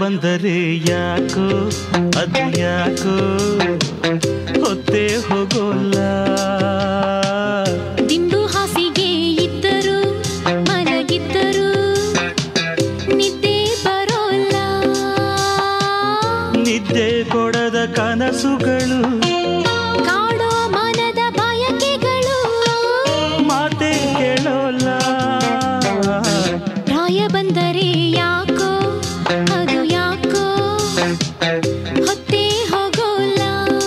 ಬಂದರೆ ಯಾಕೋ ಅದು ಯಾಕೋ ಹೊತ್ತೇ ಹೋಗೋಲ್ಲ ದಿಂಬು ಹಾಸಿಗೆ ಇದ್ದರು ಮಲಗಿದ್ದರು ನಿದ್ದೆ ಬರೋಲ್ಲ ನಿದ್ದೆ ಕೊಡದ ಕನಸುಗಳು ಕಾಡೋ ಮನದ ಬಯಕೆಗಳು ಮಾತೆ ಕೇಳೋಲ್ಲ ಪ್ರಾಯ ಬಂದರೆ ಯಾಕೋ ಅದು ಯಾಕೋ ಹೊತ್ತೇ ಹೋಗೋಲ್ಲ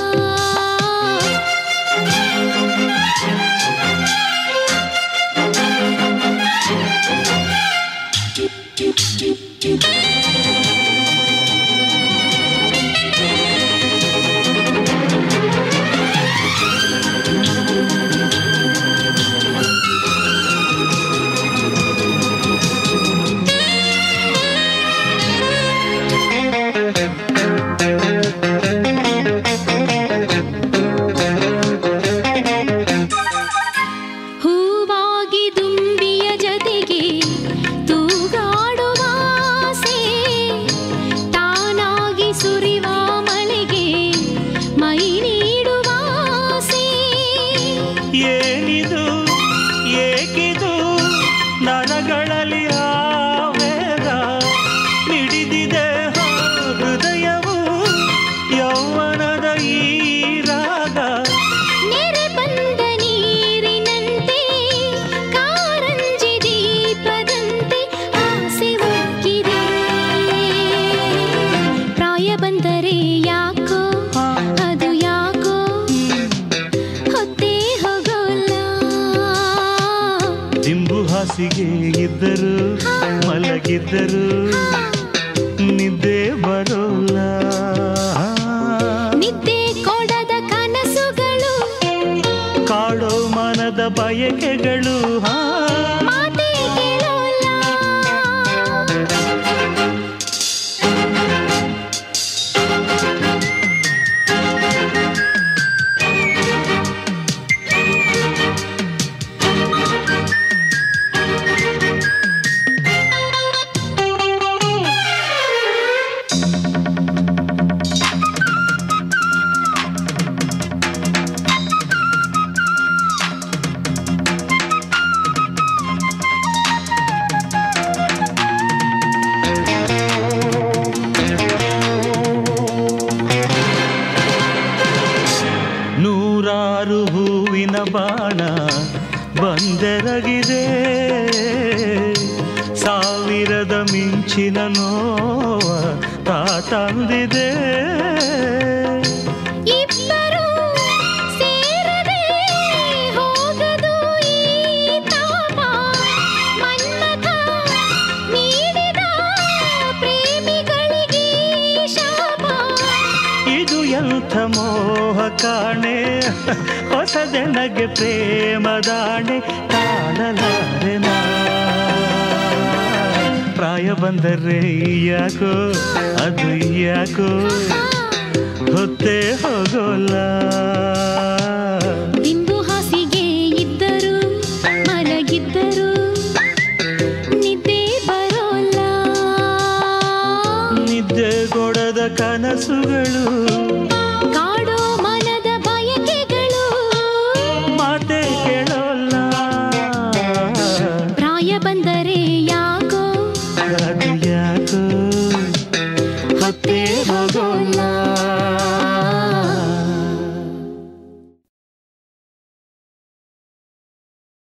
ಹೂವಾಗಿ ದುಂಬಿಯ ಜೊತೆಗೆ ತೂಗಾಡುವ ಆಸೆ ತಾನಾಗಿ ಸುರಿವ ಮಳೆಗೆ ಮೈ ನೀಡುವ ಆಸೆ ಏನಿದು ಏಕಿದು ನನಗಳಲ್ಲಿ ಆವೇಗ ಮಿಡಿದಿದೆ ಹೃದಯವು ಯೌವನದ ಈ ರಾಗ ನೆರೆ ಬಂದ ನೀರಿನಂತೆ ಕಾರಂಜಿ ದೀಪದಂತೆ ಆಸೆ ಉಕ್ಕಿದೆ ಪ್ರಾಯ ಬಂದರೆ ಯಾಕೋ ಅದು ಯಾಕೋ ಹೊತ್ತೇ ಹೋಗೋಲ್ಲ ದಿಂಬು ಹಾಸಿಗೆ ಇದ್ದರು ಮಲಗಿದ್ದರು ನಿದ್ದೆ ಬರೋಲ್ಲ ನಿದ್ದೆ ಕೊಡದ ಕನಸುಗಳು ಕಾಡೋ ಮನದ ಬಯಕೆಗಳು ಹಾ ಮಾತೇ ಕೇಳೋಲ್ಲ ನೂರಾರು ಹೂವಿನ ಬಾಣ ಬಂದೆರಗಿದೆ ಸಾವಿರದ ಮಿಂಚಿನ ನೋವ ತಾ ತಂದಿದೆ ಇಬ್ಬರು ಸೇರದೆ ಹೋಗದು ಈ ತಾಪ ಮನ್ಮಥ ನೀಡಿದ ಪ್ರೇಮಿಗಳಿಗೆ ಶಾಪ ಇದು ಎಂಥ ಮೋಹ ಕಾಣೆ ಹೊಸದೆನಗೆ ಪ್ರೇಮದಾಣೆ ತಾಳಲಾರೆ ನಾ. ಪ್ರಾಯ ಬಂದರೆ ಯಾಕೋ ಅದು ಯಾಕೋ ಹೊತ್ತೇ ಹೋಗೋಲ್ಲ ದಿಂಬು ಹಾಸಿಗೆ ಇದ್ದರು ಮಲಗಿದ್ದರು ನಿದ್ದೆ ಬರೋಲ್ಲ ನಿದ್ದೆ ಕೊಡದ ಕನಸುಗಳು